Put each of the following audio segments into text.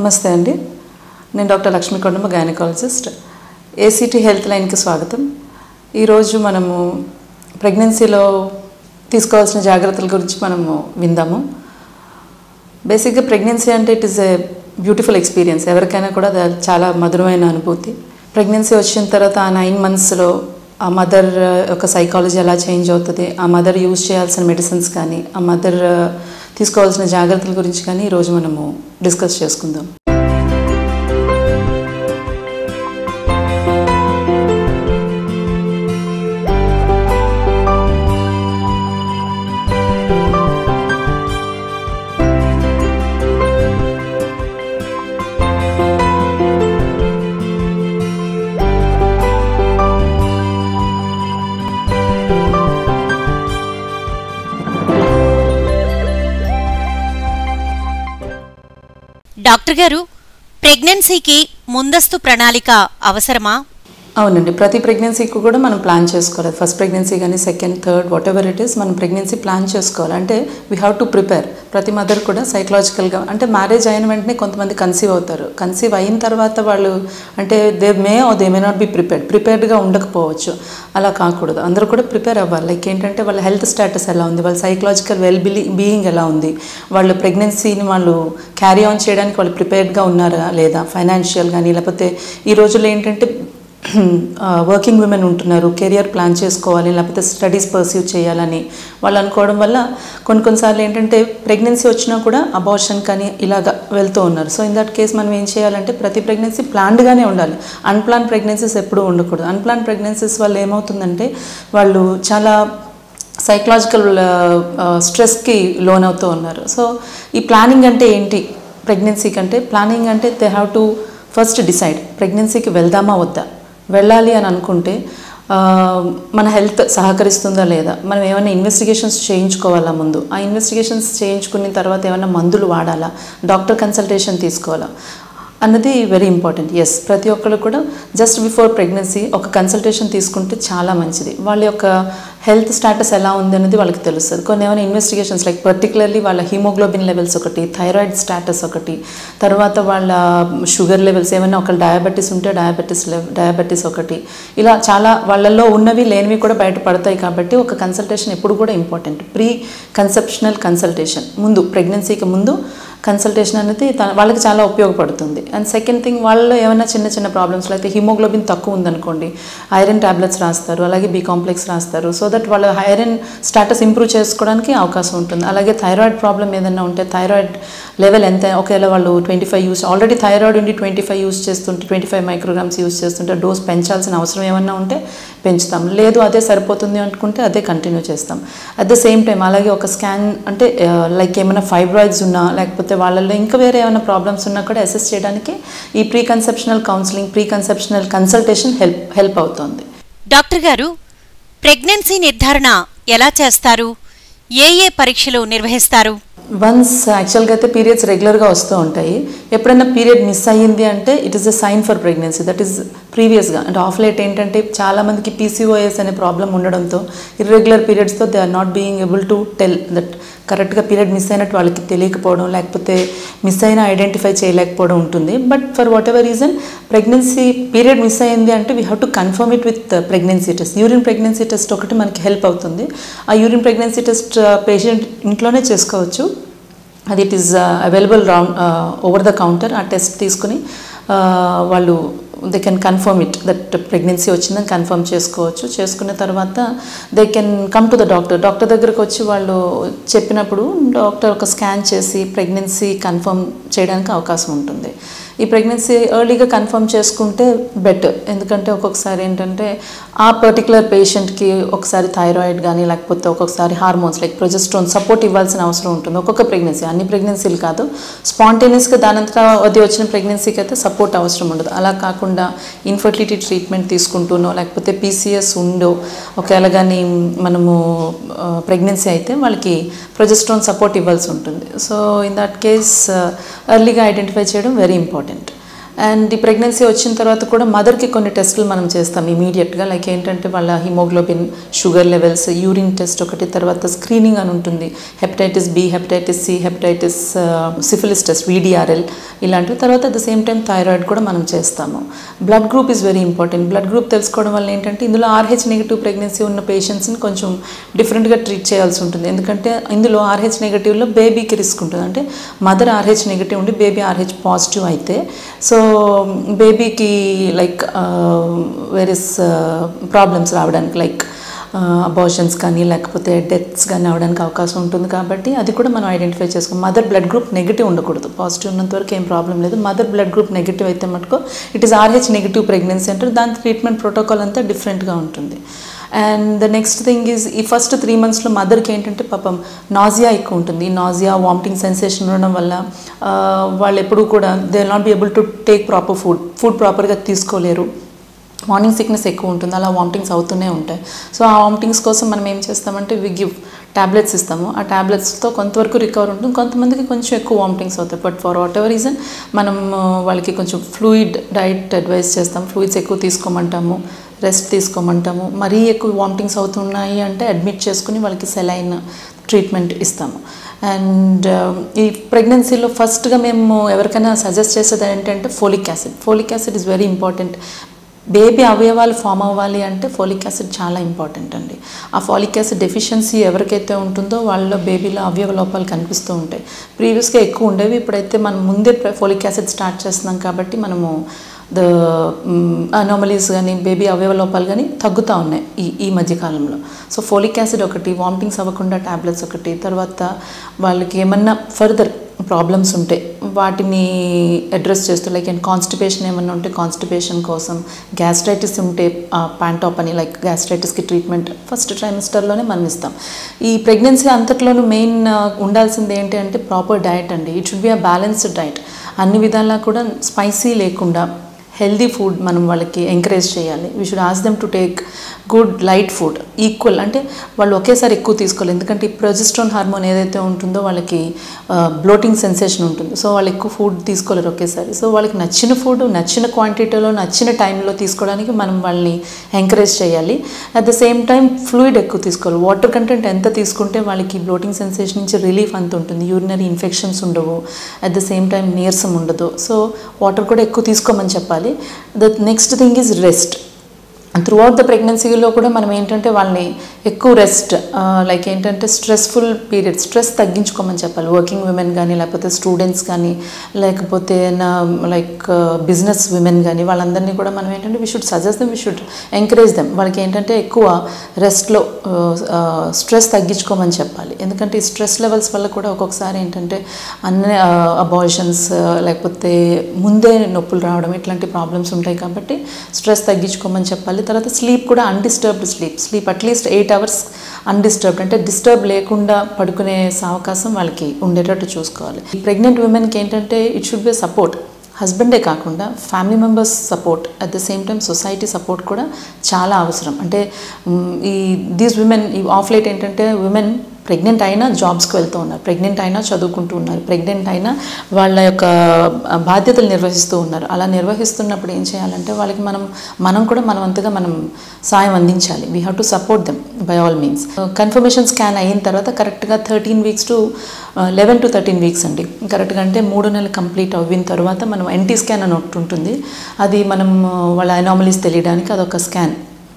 నమస్తే అండి నేను doctor Lakshmi Kondamma gynaecologist ACT health లైన్కి స్వాగతం ఈరోజు మనము ప్రెగ్నెన్సీలో తీసుకోవాల్సిన జాగ్రత్తల గురించి మనము విందాము బేసిక్గా ప్రెగ్నెన్సీ అంటే it is a beautiful experience ఎవరికైనా కూడా అది చాలా మధురమైన అనుభూతి ప్రెగ్నెన్సీ వచ్చిన తర్వాత ఆ నైన్ మంత్స్లో ఆ మదర్ యొక్క సైకాలజీ ఎలా చేంజ్ అవుతుంది ఆ మదర్ యూజ్ చేయాల్సిన మెడిసిన్స్ కానీ ఆ మదర్ తీసుకోవాల్సిన జాగ్రత్తల గురించి కానీ ఈరోజు మనము డిస్కస్ చేసుకుందాం డాక్టర్ గారు ప్రెగ్నెన్సీకి ముందస్తు ప్రణాళిక అవసరమా అవునండి ప్రతి ప్రెగ్నెన్సీకి కూడా మనం ప్లాన్ చేసుకోవాలి ఫస్ట్ ప్రెగ్నెన్సీ కానీ second third whatever it is మనం ప్రెగ్నెన్సీ ప్లాన్ చేసుకోవాలి అంటే వీ హ్యావ్ టు ప్రిపేర్ ప్రతి మదర్ కూడా సైకలాజికల్గా అంటే మ్యారేజ్ అయిన వెంటనే కొంతమంది కన్సీవ్ అవుతారు కన్సీవ్ అయిన తర్వాత వాళ్ళు అంటే they may oh they may not be prepared ప్రిపేర్డ్గా ఉండకపోవచ్చు అలా కాకూడదు అందరూ కూడా ప్రిపేర్ అవ్వాలి లైక్ ఏంటంటే వాళ్ళ హెల్త్ స్టేటస్ ఎలా ఉంది వాళ్ళ సైకలాజికల్ వెల్ బిలీ బీయింగ్ ఎలా ఉంది వాళ్ళు ప్రెగ్నెన్సీని వాళ్ళు క్యారీ ఆన్ చేయడానికి వాళ్ళు ప్రిపేర్డ్గా ఉన్నారా లేదా ఫైనాన్షియల్ కానీ లేకపోతే ఈ రోజుల్లో ఏంటంటే వర్కింగ్ విమెన్ ఉంటున్నారు కెరియర్ ప్లాన్ చేసుకోవాలి లేకపోతే స్టడీస్ పర్సీవ్ చేయాలని వాళ్ళు అనుకోవడం వల్ల కొన్ని కొన్నిసార్లు ఏంటంటే ప్రెగ్నెన్సీ వచ్చినా కూడా అబార్షన్ కానీ ఇలాగ వెళ్తూ ఉన్నారు సో ఇన్ దట్ కేస్ మనం ఏం చేయాలంటే ప్రతి ప్రెగ్నెన్సీ ప్లాన్డ్గానే ఉండాలి అన్ప్లాన్ ప్రెగ్నెన్సీస్ ఎప్పుడూ ఉండకూడదు అన్ప్లాన్ ప్రెగ్నెన్సీస్ వల్ల ఏమవుతుందంటే వాళ్ళు చాలా సైకలాజికల్ స్ట్రెస్కి లోన్ అవుతూ ఉన్నారు సో ఈ ప్లానింగ్ అంటే ఏంటి ప్రెగ్నెన్సీ కంటే ప్లానింగ్ అంటే they have to first decide ప్రెగ్నెన్సీకి వెళ్దామా వద్దా వెళ్ళాలి అని అనుకుంటే ఆ, మన హెల్త్ సహకరిస్తుందా లేదా మనం ఏమైనా ఇన్వెస్టిగేషన్స్ చేయించుకోవాలా ముందు ఆ ఇన్వెస్టిగేషన్స్ చేయించుకున్న తర్వాత ఏమైనా మందులు వాడాలా డాక్టర్ కన్సల్టేషన్ తీసుకోవాలా అన్నది వెరీ ఇంపార్టెంట్ ఎస్ ప్రతి ఒక్కరు కూడా జస్ట్ బిఫోర్ ప్రెగ్నెన్సీ ఒక కన్సల్టేషన్ తీసుకుంటే చాలా మంచిది వాళ్ళ యొక్క హెల్త్ స్టాటస్ ఎలా ఉంది అనేది వాళ్ళకి తెలుస్తుంది కొన్ని ఏమైనా ఇన్వెస్టిగేషన్స్ లైక్ పర్టికులర్లీ వాళ్ళ హిమోగ్లోబిన్ లెవెల్స్ ఒకటి థైరాయిడ్ స్టాటస్ ఒకటి తర్వాత వాళ్ళ షుగర్ లెవెల్స్ ఏమైనా ఒక డయాబెటీస్ ఉంటే డయాబెటీస్ డయాబెటీస్ ఒకటి ఇలా చాలా వాళ్ళల్లో ఉన్నవి లేనివి కూడా బయటపడతాయి కాబట్టి ఒక కన్సల్టేషన్ ఎప్పుడు కూడా ఇంపార్టెంట్ ప్రీ కన్సెప్షనల్ కన్సల్టేషన్ ముందు ప్రెగ్నెన్సీకి ముందు కన్సల్టేషన్ అనేది తన వాళ్ళకి చాలా ఉపయోగపడుతుంది అండ్ సెకండ్ థింగ్ వాళ్ళలో ఏమైనా చిన్న చిన్న ప్రాబ్లమ్స్ అయితే హిమోగ్లోబిన్ తక్కువ ఉందనుకోండి ఐరన్ టాబ్లెట్స్ రాస్తారు అలాగే బి కాంప్లెక్స్ రాస్తారు సో దట్ వాళ్ళ ఐరన్ స్టాటస్ ఇంప్రూవ్ చేసుకోవడానికి అవకాశం ఉంటుంది అలాగే థైరాయిడ్ ప్రాబ్లం ఏదైనా ఉంటే థైరాయిడ్ లెవెల్ ఎంత ఒకవేళ వాళ్ళు twenty five use already thyroid ఉండి ట్వంటీ ఫైవ్ యూస్ చేస్తుంటే ట్వంటీ ఫైవ్ మైక్రోగ్రామ్స్ యూస్ చేస్తుంటే డోస్ పెంచాల్సిన అవసరం ఏమన్నా ఉంటే పెంచుతాం లేదు అదే సరిపోతుంది అనుకుంటే అదే కంటిన్యూ చేస్తాం అట్ ద సేమ్ టైం అలాగే ఒక స్కాన్ అంటే లైక్ ఏమైనా ఫైబ్రాయిడ్స్ ఉన్నా లేకపోతే వాళ్ళల్లో ఇంకా వేరే ఏమైనా ప్రాబ్లమ్స్ ఉన్నా కూడా అసెస్ చేయడానికి ఈ pre conceptional counselling pre conceptional consultation help help అవుతుంది డాక్టర్ గారు ప్రెగ్నెన్సీ నిర్ధారణ ఎలా చేస్తారు ఏ ఏ పరీక్షలు నిర్వహిస్తారు వన్స్ యాక్చువల్గా అయితే పీరియడ్స్ రెగ్యులర్గా వస్తూ ఉంటాయి ఎప్పుడైనా పీరియడ్ మిస్ అయ్యింది అంటే it is a sign for pregnancy that is ప్రీవియస్గా అంటే ఆఫ్ లేట్ ఏంటంటే చాలామందికి పీసీఓఎస్ అనే ప్రాబ్లం ఉండడంతో ఇర్రెగ్యులర్ పీరియడ్స్తో they are not being able to tell that కరెక్ట్గా పీరియడ్ మిస్ అయినట్టు వాళ్ళకి తెలియకపోవడం లేకపోతే మిస్ అయినా ఐడెంటిఫై చేయలేకపోవడం ఉంటుంది but for whatever reason pregnancy period miss అయింది అంటే we have to confirm it with pregnancy test urine pregnancy test ఒకటి మనకి హెల్ప్ అవుతుంది ఆ యూరిన్ ప్రెగ్నెన్సీ టెస్ట్ పేషెంట్ ఇంట్లోనే చేసుకోవచ్చు అది it is available round over the counter ఆ టెస్ట్ తీసుకుని uh, వాళ్ళు they can confirm it that pregnancy వచ్చిందని కన్ఫర్మ్ చేసుకోవచ్చు చేసుకున్న తర్వాత they can come to the doctor doctor దగ్గరకు వచ్చి వాళ్ళు చెప్పినప్పుడు డాక్టర్ ఒక స్కాన్ చేసి ప్రెగ్నెన్సీ కన్ఫర్మ్ చేయడానికి అవకాశం ఉంటుంది ఈ ప్రెగ్నెన్సీ ఎర్లీగా కన్ఫర్మ్ చేసుకుంటే బెటర్ ఎందుకంటే ఒక్కొక్కసారి ఏంటంటే ఆ పర్టికులర్ పేషెంట్కి ఒకసారి థైరాయిడ్ కానీ లేకపోతే ఒక్కొక్కసారి హార్మోన్స్ లైక్ ప్రొజెస్ట్రోన్ సపోర్ట్ ఇవ్వాల్సిన అవసరం ఉంటుంది ఒక్కొక్క ప్రెగ్నెన్సీ అన్ని ప్రెగ్నెన్సీలు కాదు స్పాంటేనియస్గా దానంతటా అది వచ్చిన ప్రెగ్నెన్సీకి అయితే సపోర్ట్ అవసరం ఉండదు అలా కాకుండా ఇన్ఫర్టిలిటీ ట్రీట్మెంట్ తీసుకుంటూనో లేకపోతే పీసీఎస్ ఉండో ఒకవేళ కానీ మనము ప్రెగ్నెన్సీ అయితే వాళ్ళకి ప్రొజెస్ట్రోన్ సపోర్ట్ ఇవ్వాల్సి ఉంటుంది సో ఇన్ దట్ కేస్ ఎర్లీగా ఐడెంటిఫై చేయడం వెరీ ఇంపార్టెంట్ అండ్ ఈ ప్రెగ్నెన్సీ వచ్చిన తర్వాత కూడా మదర్కి కొన్ని టెస్టులు మనం చేస్తాం ఇమీడియట్గా లైక్ ఏంటంటే వాళ్ళ haemoglobin sugar levels urine test ఒకటి తర్వాత స్క్రీనింగ్ అని ఉంటుంది hepatitis B hepatitis C hepatitis syphilis test VDRL ఇలాంటివి తర్వాత at the same time thyroid కూడా మనం చేస్తాము blood group is very important blood group తెలుసుకోవడం వల్ల ఏంటంటే ఇందులో ఆర్హెచ్ నెగిటివ్ ప్రెగ్నెన్సీ ఉన్న పేషెంట్స్ని కొంచెం డిఫరెంట్గా ట్రీట్ చేయాల్సి ఉంటుంది ఎందుకంటే ఇందులో ఆర్హెచ్ నెగిటివ్లో బేబీకి రిస్క్ ఉంటుంది అంటే మదర్ ఆర్హెచ్ నెగిటివ్ ఉండి బేబీ ఆర్హెచ్ పాజిటివ్ అయితే సో బేబీకి లైక్ వేరియస్ ప్రాబ్లమ్స్ రావడానికి లైక్ అబార్షన్స్ కానీ లేకపోతే డెత్స్ కానీ అవడానికి అవకాశం ఉంటుంది కాబట్టి అది కూడా మనం ఐడెంటిఫై చేసుకోం మదర్ బ్లడ్ గ్రూప్ నెగిటివ్ ఉండకూడదు పాజిటివ్ ఉన్నంత వరకు ఏం ప్రాబ్లం లేదు మదర్ బ్లడ్ గ్రూప్ నెగిటివ్ అయితే మటుకు it is Rh negative pregnancy అంటారు దాని ట్రీట్మెంట్ ప్రోటోకాల్ అంతా డిఫరెంట్గా ఉంటుంది and the next thing is ఈ ఫస్ట్ త్రీ మంత్స్లో మదర్కి ఏంటంటే పాపం నాజియా ఎక్కువ ఉంటుంది నాజియా వామిటింగ్ సెన్సేషన్ ఉండడం వల్ల ఆ, వాళ్ళు ఎప్పుడూ కూడా they not be able to take proper food food ప్రాపర్గా తీసుకోలేరు మార్నింగ్ సిక్నెస్ ఎక్కువ ఉంటుంది అలా వామిటింగ్స్ అవుతూనే ఉంటాయి సో ఆ వామిటింగ్స్ కోసం మనం ఏం చేస్తామంటే వి గివ్ ట్యాబ్లెట్స్ ఇస్తాము ఆ ట్యాబ్లెట్స్తో కొంతవరకు రికవర్ ఉంటుంది కొంతమందికి కొంచెం ఎక్కువ వామిటింగ్స్ అవుతాయి but for whatever reason మనం ఆ, వాళ్ళకి కొంచెం ఫ్లూయిడ్ డైట్ అడ్వైస్ చేస్తాం ఫ్లూయిడ్స్ ఎక్కువ తీసుకోమంటాము రెస్ట్ తీసుకోమంటాము మరీ ఎక్కువ వామిటింగ్స్ అవుతున్నాయి అంటే అడ్మిట్ చేసుకుని వాళ్ళకి సెలైన్ ట్రీట్మెంట్ ఇస్తాము అండ్ ఈ ప్రెగ్నెన్సీలో ఫస్ట్గా మేము ఎవరికైనా సజెస్ట్ చేసేది ఏంటంటే folic acid folic acid is very important baby అవయవాలు ఫామ్ అవ్వాలి అంటే ఫోలిక్ యాసిడ్ చాలా ఇంపార్టెంట్ అండి ఆ ఫోలిక్ యాసిడ్ డెఫిషియన్సీ ఎవరికైతే ఉంటుందో వాళ్ళలో బేబీలో అవయవ లోపాలు కనిపిస్తూ ఉంటాయి ప్రీవియస్గా ఎక్కువ ఉండేవి ఇప్పుడైతే మనం ముందే ఫోలిక్ యాసిడ్ స్టార్ట్ చేస్తున్నాం కాబట్టి మనము ద అనామలీస్ కానీ బేబీ అవయవ లోపాలు కానీ తగ్గుతూ ఉన్నాయి ఈ ఈ మధ్యకాలంలో సో ఫోలిక్ యాసిడ్ ఒకటి వామిటింగ్స్ అవ్వకుండా ట్యాబ్లెట్స్ ఒకటి తర్వాత వాళ్ళకి ఏమన్నా ఫర్దర్ ప్రాబ్లమ్స్ ఉంటే వాటిని అడ్రస్ చేస్తూ లైక్ అండ్ కాన్స్టిపేషన్ ఏమన్నా ఉంటే కాన్స్టిపేషన్ కోసం గ్యాస్ట్రైటిస్ ఉంటే ప్యాంటాప్ అని లైక్ గ్యాస్ట్రైటిస్కి ట్రీట్మెంట్ ఫస్ట్ ట్రైమిస్టర్లోనే మనం ఇస్తాం ఈ ప్రెగ్నెన్సీ అంతట్లోనూ మెయిన్ ఉండాల్సింది ఏంటి అంటే ప్రాపర్ డయట్ అండి it should be a balanced diet అన్ని విధాలా కూడా స్పైసీ లేకుండా హెల్దీ ఫుడ్ మనం వాళ్ళకి ఎంకరేజ్ చేయాలి we should ask them to take good light food equal అంటే వాళ్ళు ఒకేసారి ఎక్కువ తీసుకోవాలి ఎందుకంటే ఈ ప్రొజెస్ట్రాన్ హార్మోన్ ఏదైతే ఉంటుందో వాళ్ళకి బ్లోటింగ్ సెన్సేషన్ ఉంటుంది సో వాళ్ళు ఎక్కువ ఫుడ్ తీసుకోలేరు ఒకేసారి సో వాళ్ళకి నచ్చిన ఫుడ్ నచ్చిన క్వాంటిటీలో నచ్చిన టైంలో తీసుకోవడానికి మనం వాళ్ళని ఎంకరేజ్ చేయాలి at the same time fluid ఎక్కువ తీసుకోవాలి వాటర్ కంటెంట్ ఎంత తీసుకుంటే వాళ్ళకి బ్లోటింగ్ సెన్సేషన్ నుంచి రిలీఫ్ అంత ఉంటుంది యూరినరీ ఇన్ఫెక్షన్స్ ఉండవు అట్ ద సేమ్ టైం నీరసం ఉండదు సో వాటర్ కూడా ఎక్కువ తీసుకోమని చెప్పాలి the next thing is rest throughout the ప్రెగ్నెన్సీలో కూడా మనం ఏంటంటే వాళ్ళని ఎక్కువ రెస్ట్ లైక్ ఏంటంటే స్ట్రెస్ఫుల్ పీరియడ్ స్ట్రెస్ తగ్గించుకోమని చెప్పాలి వర్కింగ్ విమెన్ కానీ లేకపోతే స్టూడెంట్స్ కానీ లేకపోతే నా లైక్ బిజినెస్ విమెన్ కానీ వాళ్ళందరినీ కూడా మనం ఏంటంటే we should suggest them we should encourage them వాళ్ళకి ఏంటంటే ఎక్కువ రెస్ట్లో స్ట్రెస్ తగ్గించుకోమని చెప్పాలి ఎందుకంటే ఈ స్ట్రెస్ లెవెల్స్ వల్ల కూడా ఒక్కొక్కసారి ఏంటంటే అన్ని అబార్షన్స్ లేకపోతే ముందే నొప్పులు రావడం ఇట్లాంటి ప్రాబ్లమ్స్ ఉంటాయి కాబట్టి స్ట్రెస్ తగ్గించుకోమని చెప్పాలి తర్వాత స్లీప్ కూడా undisturbed sleep sleep at least eight hours undisturbed అంటే డిస్టర్బ్ లేకుండా పడుకునే అవకాశం వాళ్ళకి ఉండేటట్టు చూసుకోవాలి ప్రెగ్నెంట్ ఉమెన్కి ఏంటంటే ఇట్ షుడ్ బి సపోర్ట్ హస్బెండే కాకుండా family members support at the same time society support కూడా చాలా అవసరం అంటే మ్, ఈ దీస్ విమెన్ ఈ ఆఫ్ లైట్ ఏంటంటే విమెన్ ప్రెగ్నెంట్ అయినా జాబ్స్కి వెళ్తూ ఉన్నారు ప్రెగ్నెంట్ అయినా చదువుకుంటూ ఉన్నారు ప్రెగ్నెంట్ అయినా వాళ్ళ యొక్క ఆ, బాధ్యతలు నిర్వహిస్తూ ఉన్నారు అలా నిర్వహిస్తున్నప్పుడు ఏం చేయాలంటే వాళ్ళకి మనం మనం కూడా మనవంతుగా మనం సాయం అందించాలి we have to support them by all means confirmation scan అయిన తర్వాత కరెక్ట్గా thirteen weeks to eleven to thirteen weeks అండి కరెక్ట్గా అంటే మూడు నెలలు కంప్లీట్ అవ్విన తర్వాత మనం ఎన్టీ స్కాన్ అని ఒకటి ఉంటుంది అది మనం ఆ, వాళ్ళ అనామలీస్ తెలియడానికి అదొక స్కాన్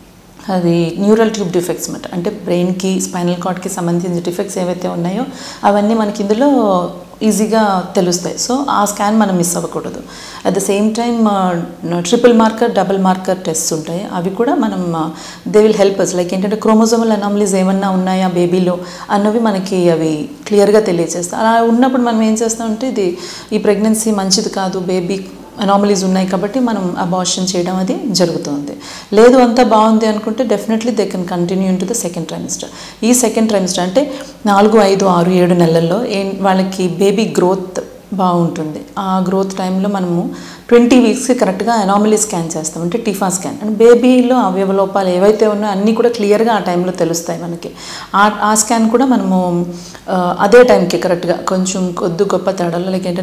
అది న్యూరల్ ట్యూబ్ డిఫెక్ట్స్ అనమాట అంటే బ్రెయిన్కి స్పైనల్ కార్డ్కి సంబంధించిన డిఫెక్ట్స్ ఏవైతే ఉన్నాయో అవన్నీ మనకి ఇందులో ఈజీగా తెలుస్తాయి సో ఆ స్కాన్ మనం మిస్ అవ్వకూడదు at the same time triple marker double marker test ఉంటాయి అవి కూడా మనం they will help us like ఏంటంటే క్రోమోజోమల్ అనామలీస్ ఏమన్నా ఉన్నాయా బేబీలో అన్నవి మనకి అవి క్లియర్గా తెలియజేస్తాయి అలా ఉన్నప్పుడు మనం ఏం చేస్తామంటే ఇది ఈ ప్రెగ్నెన్సీ మంచిది కాదు బేబీ అనామలీస్ ఉన్నాయి కాబట్టి మనం అబార్షన్ చేయడం అది జరుగుతుంది లేదు అంతా బాగుంది అనుకుంటే definitely they can continue into the second trimester ఈ సెకండ్ ట్రైమిస్టర్ అంటే నాలుగు ఐదు ఆరు ఏడు నెలల్లో ఏ వాళ్ళకి బేబీ గ్రోత్ బాగుంటుంది ఆ గ్రోత్ టైంలో మనము ట్వంటీ వీక్స్కి కరెక్ట్గా అనామలీ స్కాన్ చేస్తాం అంటే టిఫా స్కాన్ అంటే బేబీలో అవయవ లోపాలు ఏవైతే ఉన్నాయో అన్నీ కూడా క్లియర్గా ఆ టైంలో తెలుస్తాయి మనకి ఆ ఆ స్కాన్ కూడా మనము ఆ, అదే టైంకి కరెక్ట్గా కొంచెం కొద్ది గొప్ప తేడాలో లైక్ ఏంటంటే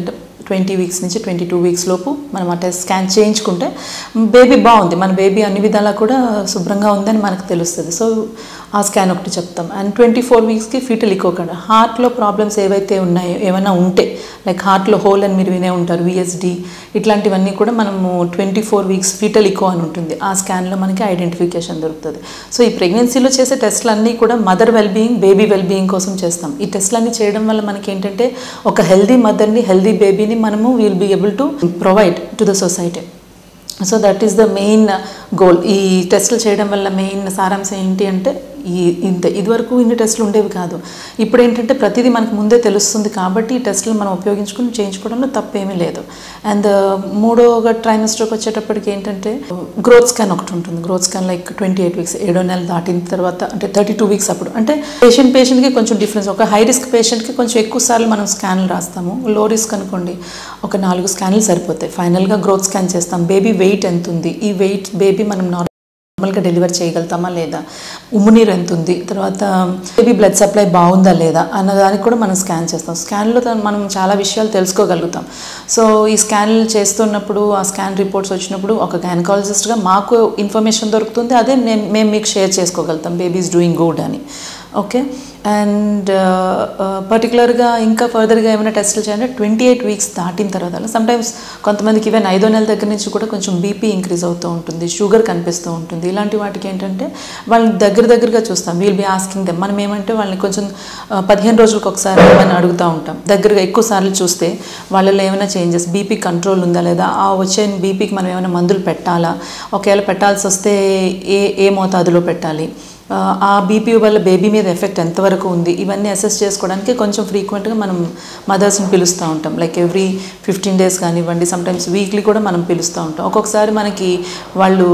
ట్వంటీ వీక్స్ నుంచి ట్వంటీ టూ వీక్స్ లోపు మనం ఆ టెస్ట్ స్కాన్ చేయించుకుంటే బేబీ బాగుంది మన బేబీ అన్ని విధాలా కూడా శుభ్రంగా ఉందని మనకు తెలుస్తుంది సో ఆ స్కాన్ ఒకటి చెప్తాం అండ్ ట్వంటీ ఫోర్ వీక్స్కి ఫీటల్ ఇకోకుండా హార్ట్లో ప్రాబ్లమ్స్ ఏవైతే ఉన్నాయో ఏమైనా ఉంటే లైక్ హార్ట్లో హోల్ అని మీరు వినే ఉంటారు విఎస్డి ఇట్లాంటివన్నీ కూడా మనము twenty four weeks fetal echo అని ఉంటుంది ఆ స్కాన్లో మనకి ఐడెంటిఫికేషన్ దొరుకుతుంది సో ఈ ప్రెగ్నెన్సీలో చేసే టెస్ట్లు అన్నీ కూడా mother well being baby well being కోసం చేస్తాం ఈ టెస్ట్లన్నీ చేయడం వల్ల మనకి ఏంటంటే ఒక హెల్దీ మదర్ని హెల్దీ బేబీని మనము will be able to provide to the society so that is the main goal ఈ టెస్టులు చేయడం వల్ల మెయిన్ సారాంశం ఏంటి అంటే ఈ ఇంత ఇదివరకు ఇన్ని టెస్టులు ఉండేవి కాదు ఇప్పుడు ఏంటంటే ప్రతిదీ మనకు ముందే తెలుస్తుంది కాబట్టి ఈ టెస్టులు మనం ఉపయోగించుకుని చేయించుకోవడంలో తప్పేమీ లేదు అండ్ మూడో ట్రైమిస్టర్కి వచ్చేటప్పటికి ఏంటంటే గ్రోత్ స్కాన్ ఒకటి ఉంటుంది growth scan like twenty eight weeks ఏడో నెల దాటిన తర్వాత అంటే థర్టీ టూ వీక్స్ అప్పుడు అంటే పేషెంట్ పేషెంట్కి కొంచెం డిఫరెన్స్ ఒక హై రిస్క్ పేషెంట్కి కొంచెం ఎక్కువ సార్లు మనం స్కాన్లు రాస్తాము లో రిస్క్ అనుకోండి ఒక నాలుగు స్కాన్లు సరిపోతాయి ఫైనల్గా గ్రోత్ స్కాన్ చేస్తాం బేబీ వెయిట్ ఎంత ఉంది ఈ వెయిట్ బేబీ మనం నార్మల్గా డెలివర్ చేయగలుగుతామా లేదా ఉమ్మునీరు ఎంత ఉంది తర్వాత బేబీ బ్లడ్ సప్లై బాగుందా లేదా అన్నదానికి కూడా మనం స్కాన్ చేస్తాం స్కాన్లో త- మనం చాలా విషయాలు తెలుసుకోగలుగుతాం సో ఈ స్కాన్లు చేస్తున్నప్పుడు ఆ స్కాన్ రిపోర్ట్స్ వచ్చినప్పుడు ఒక గైనకాలజిస్ట్గా మాకు ఇన్ఫర్మేషన్ దొరుకుతుంది అదే నేను మేము మీకు షేర్ చేసుకోగలుగుతాం బేబీ ఈజ్ డూయింగ్ గుడ్ అని ఓకే అండ్ పర్టికులర్గా ఇంకా ఫర్దర్గా ఏమైనా టెస్టులు చేయాలంటే ట్వంటీ ఎయిట్ వీక్స్ దాటిన తర్వాత సమ్టైమ్స్ కొంతమందికి ఈవెన్ ఐదో నెలల దగ్గర నుంచి కూడా కొంచెం బీపీ ఇంక్రీజ్ అవుతూ ఉంటుంది షుగర్ కనిపిస్తూ ఉంటుంది ఇలాంటి వాటికి ఏంటంటే వాళ్ళని దగ్గర దగ్గరగా చూస్తాం వీల్ బి ఆస్కింగ్ దెమ్ మనం ఏమంటే వాళ్ళని కొంచెం ఆ, పదిహేను రోజులకు ఒకసారి ఏమైనా అడుగుతూ ఉంటాం దగ్గరగా ఎక్కువ సార్లు చూస్తే వాళ్ళలో ఏమైనా చేంజెస్ బీపీ కంట్రోల్ ఉందా లేదా ఆ వచ్చే బీపీకి మనం ఏమైనా మందులు పెట్టాలా ఒకవేళ పెట్టాల్సి వస్తే ఏ ఏ మోతాదులో పెట్టాలి ఆ, ఆ బీపీ వల్ల బేబీ మీద ఎఫెక్ట్ ఎంతవరకు ఉంది ఇవన్నీ అసెస్ చేసుకోవడానికి కొంచెం ఫ్రీక్వెంట్గా మనం మదర్స్ని పిలుస్తూ ఉంటాం లైక్ ఎవ్రీ ఫిఫ్టీన్ డేస్ కానివ్వండి సమ్టైమ్స్ వీక్లీ కూడా మనం పిలుస్తూ ఉంటాం ఒక్కొక్కసారి మనకి వాళ్ళు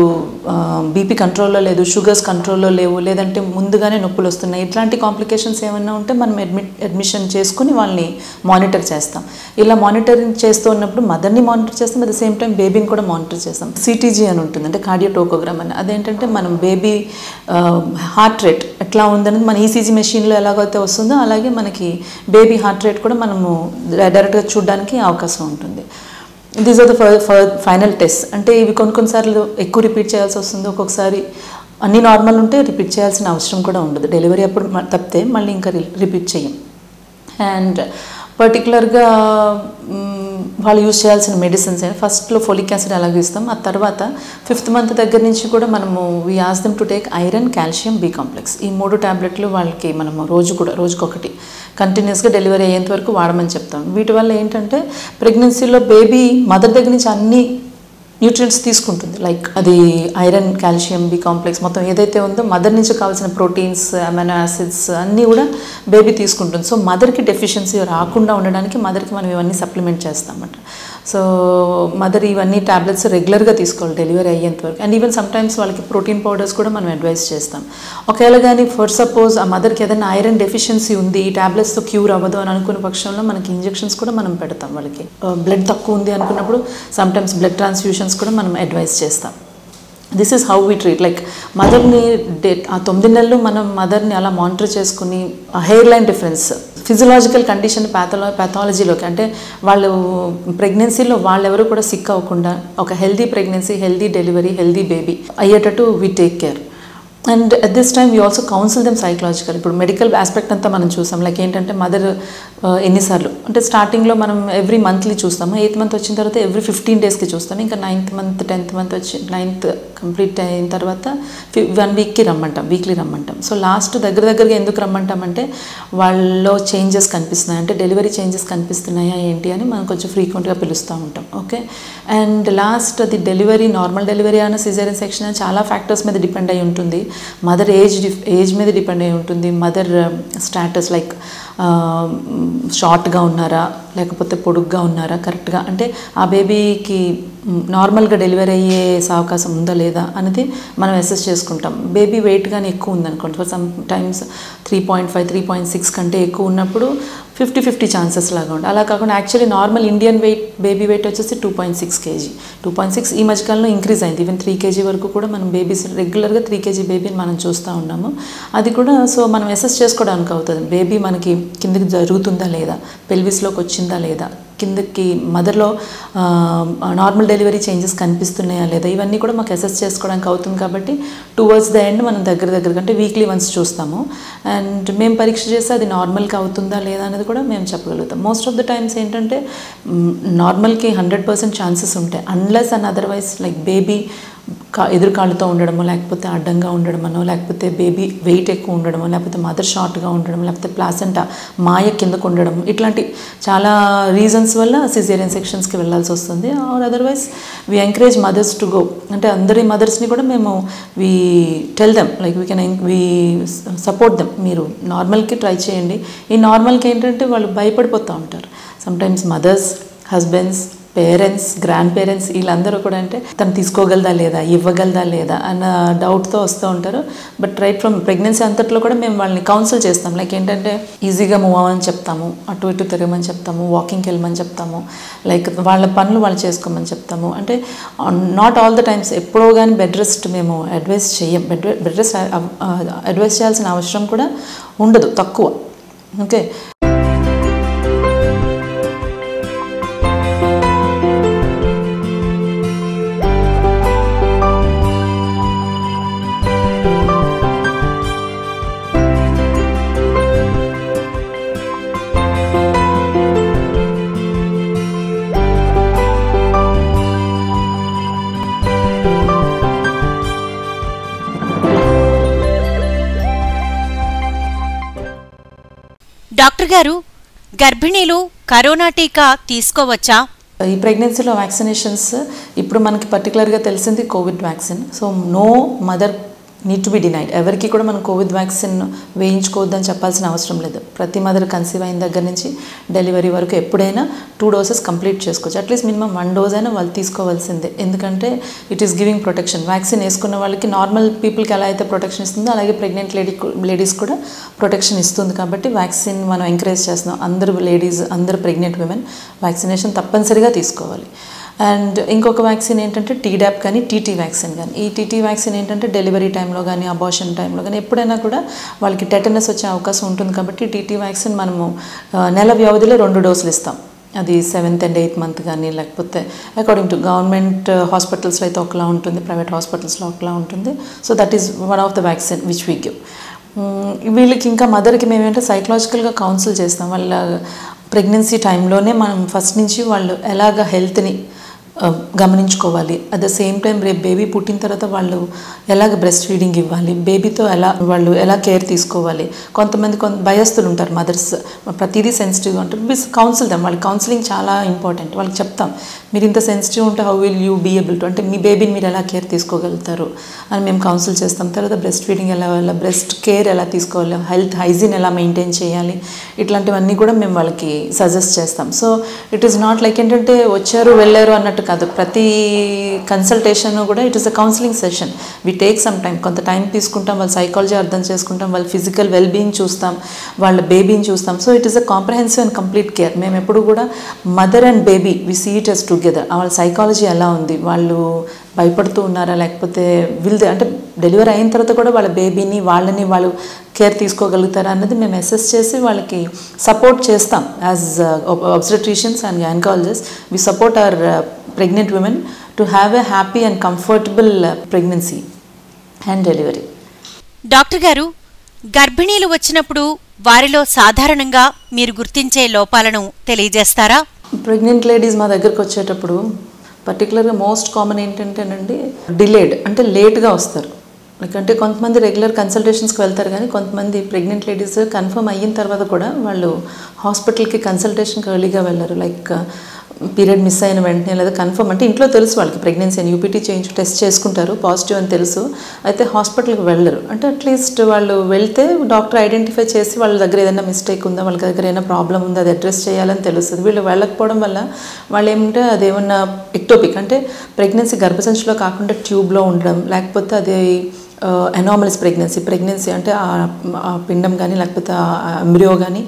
బీపీ కంట్రోల్లో లేదు షుగర్స్ కంట్రోల్లో లేవు లేదంటే ముందుగానే నొప్పులు వస్తున్నాయి ఇట్లాంటి కాంప్లికేషన్స్ ఏమైనా ఉంటే మనం అడ్మిట్ అడ్మిషన్ చేసుకుని వాళ్ళని మానిటర్ చేస్తాం ఇలా మానిటరింగ్ చేస్తూ ఉన్నప్పుడు మదర్ని మానిటర్ చేస్తాం అట్ ద సేమ్ టైం బేబీని కూడా మానిటర్ చేస్తాం సిటీజీ అని ఉంటుంది అంటే కార్డియోటోకోగ్రామ్ అని అదేంటంటే మనం బేబీ హార్ట్ రేట్ ఎట్లా ఉందనేది మన ఈసీజీ మెషిన్లో ఎలాగైతే వస్తుందో అలాగే మనకి బేబీ హార్ట్ రేట్ కూడా మనము డైరెక్ట్గా చూడడానికి అవకాశం ఉంటుంది these are the final test అంటే ఇవి కొన్ని కొన్నిసార్లు ఎక్కువ రిపీట్ చేయాల్సి వస్తుంది ఒక్కొక్కసారి అన్ని నార్మల్ ఉంటే రిపీట్ చేయాల్సిన అవసరం కూడా ఉండదు డెలివరీ అప్పుడు మ- తప్పితే మళ్ళీ ఇంకా రిపీట్ చేయం అండ్ పర్టికులర్గా వాళ్ళు యూజ్ చేయాల్సిన మెడిసిన్స్ ఫస్ట్లో ఫోలిక్ యాసిడ్ అలాగే ఇస్తాం ఆ తర్వాత ఫిఫ్త్ మంత్ దగ్గర నుంచి కూడా మనము we ask them to take iron calcium B complex ఈ మూడు ట్యాబ్లెట్లు వాళ్ళకి మనము రోజు కూడా రోజుకొకటి కంటిన్యూస్గా డెలివరీ అయ్యేంత వరకు వాడమని చెప్తాం వీటి వల్ల ఏంటంటే ప్రెగ్నెన్సీలో బేబీ మదర్ దగ్గర నుంచి అన్ని న్యూట్రియంట్స్ తీసుకుంటుంది లైక్ అది ఐరన్ కాల్షియం బి కాంప్లెక్స్ మొత్తం ఏదైతే ఉందో మదర్ నుంచి కావాల్సిన ప్రోటీన్స్ అమైనో యాసిడ్స్ అన్నీ కూడా బేబీ తీసుకుంటుంది సో మదర్కి డెఫిషియన్సీ రాకుండా ఉండడానికి మదర్కి మనం ఇవన్నీ సప్లిమెంట్ చేస్తామన్నమాట సో మదర్ ఇవన్నీ టాబ్లెట్స్ రెగ్యులర్గా తీసుకోవాలి డెలివరీ అయ్యేంత వరకు అండ్ ఈవెన్ సమ్టైమ్స్ వాళ్ళకి ప్రోటీన్ పౌడర్స్ కూడా మనం అడ్వైస్ చేస్తాం ఒకవేళ కానీ ఫర్ సపోజ్ ఆ మదర్కి ఏదైనా ఐరన్ డెఫిషియన్సీ ఉంది ఈ టాబ్లెట్స్తో క్యూర్ అవ్వదు అని అనుకున్న పక్షంలో మనకి ఇంజెక్షన్స్ కూడా మనం పెడతాం వాళ్ళకి బ్లడ్ తక్కువ ఉంది అనుకున్నప్పుడు సమ్టైమ్స్ బ్లడ్ ట్రాన్స్ఫ్యూషన్స్ కూడా మనం అడ్వైస్ చేస్తాం this is how we treat like మదర్ని డే ఆ తొమ్మిది నెలలు మనం మదర్ని అలా మానిటర్ చేసుకుని ఆ hair line difference physiological condition ప్యాథలో ప్యాథాలజీలోకి అంటే వాళ్ళు ప్రెగ్నెన్సీలో వాళ్ళెవరు కూడా సిక్ అవ్వకుండా ఒక healthy pregnancy healthy delivery healthy baby అయ్యేటట్టు we take care and at this time you also counsel them psychological ఇప్పుడు మెడికల్ ఆస్పెక్ట్ అంతా మనం చూసాం లైక్ ఏంటంటే మదర్ ఎన్నిసార్లు అంటే స్టార్టింగ్లో మనం ఎవ్రీ మంత్లీ చూస్తాము ఎయిత్ మంత్ వచ్చిన తర్వాత ఎవ్రీ ఫిఫ్టీన్ డేస్కి చూస్తాం ఇంకా నైన్త్ మంత్ టెన్త్ మంత్ వచ్చి నైన్త్ కంప్లీట్ అయిన తర్వాత వన్ వీక్కి రమ్మంటాం వీక్లీ రమ్మంటాం సో లాస్ట్ దగ్గర దగ్గరగా ఎందుకు రమ్మంటామంటే వాళ్ళలో చేంజెస్ కనిపిస్తున్నాయి అంటే డెలివరీ చేంజెస్ కనిపిస్తున్నాయా ఏంటి అని మనం కొంచెం ఫ్రీక్వెంట్గా పిలుస్తూ ఉంటాం ఓకే అండ్ లాస్ట్ అది డెలివరీ నార్మల్ డెలివరీ అయినా సిజేరియన్ సెక్షన్ అయినా చాలా ఫ్యాక్టర్స్ మీద డిపెండ్ అయి ఉంటుంది మదర్ ఏజ్ ఏజ్ మీద డిపెండ్ అయి ఉంటుంది మదర్ స్టాటస్ లైక్ షార్ట్గా ఉన్నారా లేకపోతే పొడుగ్గా ఉన్నారా కరెక్ట్గా అంటే ఆ బేబీకి నార్మల్గా డెలివరీ అయ్యే అవకాశం ఉందా లేదా అనేది మనం అసెస్ చేసుకుంటాం బేబీ వెయిట్ కానీ ఎక్కువ ఉందనుకోండి for some times three point five three point six కంటే ఎక్కువ ఉన్నప్పుడు ఫిఫ్టీ ఫిఫ్టీ ఛాన్సెస్ లాగా ఉంటాయి అలా కాకుండా actually normal Indian weight baby weight వచ్చేసి two point six KG two point six ఈ మధ్యకాలంలో ఇంక్రీజ్ అయింది ఈవెన్ త్రీ కేజీ వరకు కూడా మనం బేబీస్ రెగ్యులర్గా త్రీ కేజీ బేబీని మనం చూస్తూ ఉన్నాము అది కూడా సో మనం అసెస్ చేసుకోవడానికి అవుతుంది బేబీ మనకి కిందకి జరుగుతుందా లేదా పెల్విస్లోకి వచ్చిందా లేదా కిందకి మదర్లో నార్మల్ డెలివరీ చేంజెస్ కనిపిస్తున్నాయా లేదా ఇవన్నీ కూడా మాకు అసెస్ చేసుకోవడానికి అవుతుంది కాబట్టి టువర్డ్స్ ద ఎండ్ మనం దగ్గర దగ్గర అంటే వీక్లీ వన్స్ చూస్తాము అండ్ మేము పరీక్ష చేస్తే అది నార్మల్గా అవుతుందా లేదా అనేది కూడా మేము చెప్పగలుగుతాం మోస్ట్ ఆఫ్ ద టైమ్స్ ఏంటంటే నార్మల్కి హండ్రెడ్ పర్సెంట్ ఛాన్సెస్ ఉంటాయి unless and otherwise like baby కా ఎదురు కాళ్ళతో ఉండడమో లేకపోతే అడ్డంగా ఉండడమనో లేకపోతే బేబీ వెయిట్ ఎక్కువ ఉండడమో లేకపోతే మదర్ షార్ట్గా ఉండడం లేకపోతే ప్లాసెంటా మాయ కిందకు ఉండడం ఇట్లాంటి చాలా రీజన్స్ వల్ల సిజేరియన్ సెక్షన్స్కి వెళ్ళాల్సి వస్తుంది or otherwise we encourage mothers to go అంటే అందరి మదర్స్ని కూడా మేము we tell them like we can we support them మీరు నార్మల్కి ట్రై చేయండి ఈ నార్మల్కి ఏంటంటే వాళ్ళు భయపడిపోతూ ఉంటారు sometimes mothers husbands parents grandparents వీళ్ళందరూ కూడా అంటే తను తీసుకోగలదా లేదా ఇవ్వగలదా లేదా అన్న డౌట్తో వస్తూ ఉంటారు బట్ రైట్ ఫ్రమ్ ప్రెగ్నెన్సీ అంతట్లో కూడా మేము వాళ్ళని కౌన్సిల్ చేస్తాం లైక్ ఏంటంటే ఈజీగా మూవ్ అవ్వమని చెప్తాము అటు ఇటు తిరగమని చెప్తాము వాకింగ్కి వెళ్ళమని చెప్తాము లైక్ వాళ్ళ పనులు వాళ్ళు చేసుకోమని చెప్తాము అంటే నాట్ ఆల్ ద టైమ్స్ ఎప్పుడో కానీ బెడ్ రెస్ట్ మేము అడ్వైస్ చేయం బెడ్ బెడ్ రెస్ట్ అడ్వైస్ చేయాల్సిన అవసరం కూడా ఉండదు తక్కువ ఓకే డాక్టర్ గారు గర్భిణీలు కరోనా టీకా తీసుకోవచ్చా ఈ ప్రెగ్నెన్సీలో వ్యాక్సినేషన్స్ ఇప్పుడు మనకి పర్టికులర్గా తెలిసింది COVID vaccine so no mother need to be denied ఎవరికి కూడా మనం కోవిడ్ వ్యాక్సిన్ వేయించుకోవద్దని చెప్పాల్సిన అవసరం లేదు ప్రతి మదర్ కన్సీవ్ అయిన దగ్గర నుంచి డెలివరీ వరకు ఎప్పుడైనా టూ డోసెస్ కంప్లీట్ చేసుకోవచ్చు అట్లీస్ట్ మినిమం వన్ డోస్ అయినా వాళ్ళు తీసుకోవాల్సిందే ఎందుకంటే it is giving protection vaccine వేసుకున్న వాళ్ళకి నార్మల్ పీపుల్కి ఎలా అయితే ప్రొటెక్షన్ ఇస్తుందో అలాగే ప్రెగ్నెంట్ లేడీ లేడీస్ కూడా ప్రొటెక్షన్ ఇస్తుంది కాబట్టి వ్యాక్సిన్ మనం ఎంకరేజ్ చేస్తున్నాం అందరు లేడీస్ అందరు ప్రెగ్నెంట్ విమెన్ వ్యాక్సినేషన్ తప్పనిసరిగా తీసుకోవాలి అండ్ ఇంకొక వ్యాక్సిన్ ఏంటంటే టీడాప్ కానీ టీటీ వ్యాక్సిన్ కానీ ఈ టీటీ వ్యాక్సిన్ ఏంటంటే డెలివరీ టైంలో కానీ అబార్షన్ టైంలో కానీ ఎప్పుడైనా కూడా వాళ్ళకి టెటనస్ వచ్చే అవకాశం ఉంటుంది కాబట్టి టీటీ వ్యాక్సిన్ మనము ఆ, నెల వ్యవధిలో రెండు డోసులు ఇస్తాం అది సెవెంత్ అండ్ ఎయిత్ మంత్ కానీ లేకపోతే అకార్డింగ్ టు గవర్నమెంట్ హాస్పిటల్స్లో అయితే ఒకలా ఉంటుంది ప్రైవేట్ హాస్పిటల్స్లో ఒకలా ఉంటుంది so that is one of the vaccine which we give వీళ్ళకి ఇంకా మదర్కి మేము ఏంటంటే సైకలాజికల్గా కౌన్సిల్ చేస్తాం వాళ్ళ ప్రెగ్నెన్సీ టైంలోనే మనం ఫస్ట్ నుంచి వాళ్ళు ఎలాగ హెల్త్ని ఆ, గమనించుకోవాలి అట్ ద సేమ్ టైం రేపు బేబీ పుట్టిన తర్వాత వాళ్ళు ఎలాగ బ్రెస్ట్ ఫీడింగ్ ఇవ్వాలి బేబీతో ఎలా వాళ్ళు ఎలా కేర్ తీసుకోవాలి కొంతమంది కొంత భయస్తులు ఉంటారు మదర్స్ ప్రతిదీ సెన్సిటివ్ అంటే బిస్ కౌన్సిల్ దమ్ వాళ్ళకి కౌన్సిలింగ్ చాలా ఇంపార్టెంట్ వాళ్ళకి చెప్తాం మీరు ఇంత సెన్సిటివ్ ఉంటే how will you be able to అంటే మీ బేబీని మీరు ఎలా కేర్ తీసుకోగలుగుతారు అని మేము కౌన్సిల్ చేస్తాం తర్వాత బ్రెస్ట్ ఫీడింగ్ ఎలా వెళ్ళాలి బ్రెస్ట్ కేర్ ఎలా తీసుకోవాలి హెల్త్ హైజీన్ ఎలా మెయింటైన్ చేయాలి ఇట్లాంటివన్నీ కూడా మేము వాళ్ళకి సజెస్ట్ చేస్తాం so it is not like ఏంటంటే వచ్చారు వెళ్ళారు అన్నట్టు కాదు ప్రతి కన్సల్టేషన్ కూడా it is a counselling session we take some time కొంత టైం తీసుకుంటాం వాళ్ళ సైకాలజీ అర్థం చేసుకుంటాం వాళ్ళ ఫిజికల్ వెల్ బీయింగ్ చూస్తాం వాళ్ళ బేబీని చూస్తాం so it is a comprehensive and complete care మేము ఎప్పుడు కూడా mother and baby we see it as together వాళ్ళ సైకాలజీ ఎలా ఉంది వాళ్ళు భయపడుతూ ఉన్నారా లేకపోతే విల్ అంటే డెలివరీ అయిన తర్వాత కూడా వాళ్ళ బేబీని వాళ్ళని వాళ్ళు కేర్ తీసుకోగలుగుతారా అన్నది మేము అసెస్ చేసి వాళ్ళకి సపోర్ట్ చేస్తాం as obstetricians and gynaecologist we support our pregnant women to have a happy and comfortable pregnancy and delivery doctor గారు గర్భిణీలు వచ్చినప్పుడు వారిలో సాధారణంగా మీరు గుర్తించే లోపాలను తెలియజేస్తారా ప్రెగ్నెంట్ లేడీస్ మా దగ్గరకు వచ్చేటప్పుడు పర్టికులర్గా మోస్ట్ కామన్ ఏంటంటేనండి డిలేడ్ అంటే లేట్గా వస్తారు లైక్ అంటే కొంతమంది రెగ్యులర్ కన్సల్టేషన్స్కి వెళ్తారు కానీ కొంతమంది ప్రెగ్నెంట్ లేడీస్ కన్ఫర్మ్ అయిన తర్వాత కూడా వాళ్ళు హాస్పిటల్కి కన్సల్టేషన్కి ఎర్లీగా వెళ్ళరు లైక్ పీరియడ్ మిస్ అయిన వెంటనే లేదా కన్ఫర్మ్ అంటే ఇంట్లో తెలుసు వాళ్ళకి ప్రెగ్నెన్సీ అని యూపీటీ చేయించి టెస్ట్ చేసుకుంటారు పాజిటివ్ అని తెలుసు అయితే హాస్పిటల్కి వెళ్ళరు అంటే అట్లీస్ట్ వాళ్ళు వెళ్తే డాక్టర్ ఐడెంటిఫై చేసి వాళ్ళ దగ్గర ఏదైనా మిస్టేక్ ఉందా వాళ్ళ దగ్గర ఏదైనా ప్రాబ్లం ఉందా అది అడ్రస్ చేయాలని తెలుస్తుంది వీళ్ళు వెళ్ళకపోవడం వల్ల వాళ్ళు ఏమంటే అదేమన్నా ఎక్టోపిక్ అంటే ప్రెగ్నెన్సీ గర్భసంచిలో కాకుండా ట్యూబ్లో ఉండడం లేకపోతే అది అనామలస్ ప్రెగ్నెన్సీ ప్రెగ్నెన్సీ అంటే ఆ ఆ పిండం కానీ లేకపోతే ఆ ఎంబ్రియో కానీ